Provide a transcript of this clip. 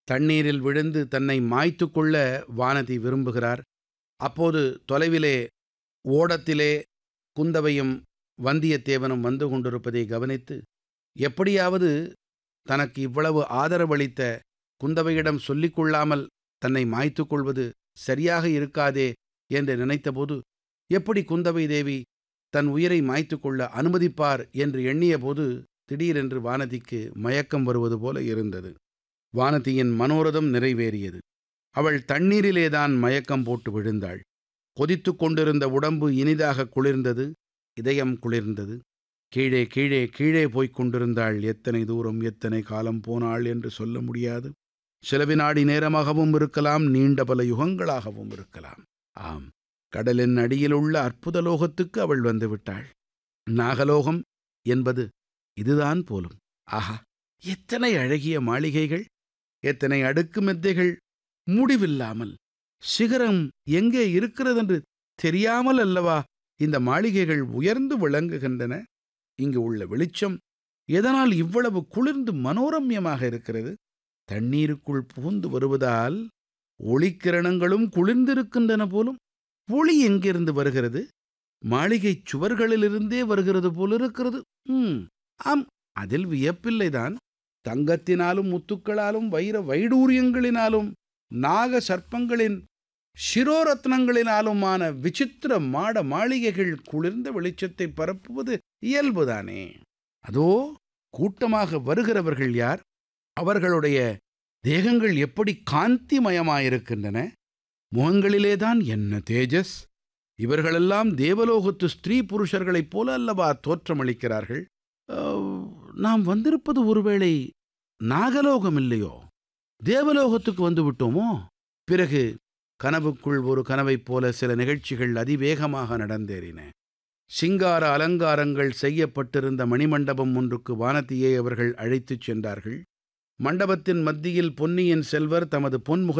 தண்ணீரில் விழுந்து தன்னை மாய்த்துக் கொள்ள வானதி விரும்புகிறார் அப்போது தொலைவிலே ஓடத்திலே குந்தவையும் வந்தியத்தேவனும் வந்து கொண்டிருப்பதை கவனித்து எப்படியாவது தனக்கு இவ்வளவு ஆதரவளித்த குந்தவையிடம் சொல்லிக் கொள்ளாமல் தன்னை மாய்த்துக் கொள்வது சரியாக இருக்காதே என்று நினைத்தபோது எப்படி குந்தவை தேவி தன் உயிரை மாய்த்துக் கொள்ள அனுமதிப்பார் என்று எண்ணியபோது திடீரென்று வானதிக்கு மயக்கம் வருவது போல இருந்தது வானதியின் மனோரதம் நிறைவேறியது அவள் தண்ணீரிலேதான் மயக்கம் போட்டு விழுந்தாள் கொதித்துக் கொண்டிருந்த உடம்பு இனிதாக குளிர்ந்தது இதயம் குளிர்ந்தது கீழே கீழே கீழே போய்க் கொண்டிருந்தாள் எத்தனை தூரம் எத்தனை காலம் போனாள் என்று சொல்ல முடியாது சில வினாடி நேரமாகவும் இருக்கலாம் நீண்ட பல யுகங்களாகவும் இருக்கலாம் ஆம் கடலின் அடியிலுள்ள அற்புத லோகத்துக்கு அவள் வந்து விட்டாள் நாகலோகம் என்பது இதுதான் போலும் ஆஹா எத்தனை அழகிய மாளிகைகள் எத்தனை அடுக்கு மெத்தைகள் முடிவில்லாமல் சிகரம் எங்கே இருக்கிறதென்று தெரியாமல் அல்லவா இந்த மாளிகைகள் உயர்ந்து விளங்குகின்றன இங்கு உள்ள வெளிச்சம் எதனால் இவ்வளவு குளிர்ந்து மனோரம்யமாக இருக்கிறது தண்ணீருக்குள் புகுந்து வருவதால் ஒளிக்கிரணங்களும் குளிர்ந்திருக்கின்றன போலும் ஒளி எங்கிருந்து வருகிறது மாளிகைச் சுவர்களிலிருந்தே வருகிறது போலிருக்கிறது ம் ஆம் அதில் வியப்பில்லைதான் தங்கத்தினாலும் முத்துக்களாலும் வைர வைடூரியங்களினாலும் நாக சர்ப்பங்களின் சிரோரத்னங்களினாலுமான விசித்திர மாட மாளிகைகள் குளிர்ந்த வெளிச்சத்தை பரப்புவது இயல்புதானே அதோ கூட்டமாக வருகிறவர்கள் யார் அவர்களுடைய தேகங்கள் எப்படி காந்திமயமாயிருக்கின்றன முகங்களிலேதான் என்ன தேஜஸ் இவர்களெல்லாம் தேவலோகத்து ஸ்திரீ புருஷர்களைப் போல அல்லவா தோற்றமளிக்கிறார்கள் அஹ், நாம் வந்திருப்பது ஒருவேளை நாகலோகம் இல்லையோ தேவலோகத்துக்கு வந்து விட்டோமோ பிறகு கனவுக்குள் ஒரு கனவைப் போல சில நிகழ்ச்சிகள் அதிவேகமாக நடந்தேறின சிங்கார அலங்காரங்கள் செய்யப்பட்டிருந்த மணிமண்டபம் ஒன்றுக்கு வானதியை அவர்கள் அழைத்துச் சென்றார்கள் மண்டபத்தின் மத்தியில் பொன்னியின் செல்வர் தமது பொன்முக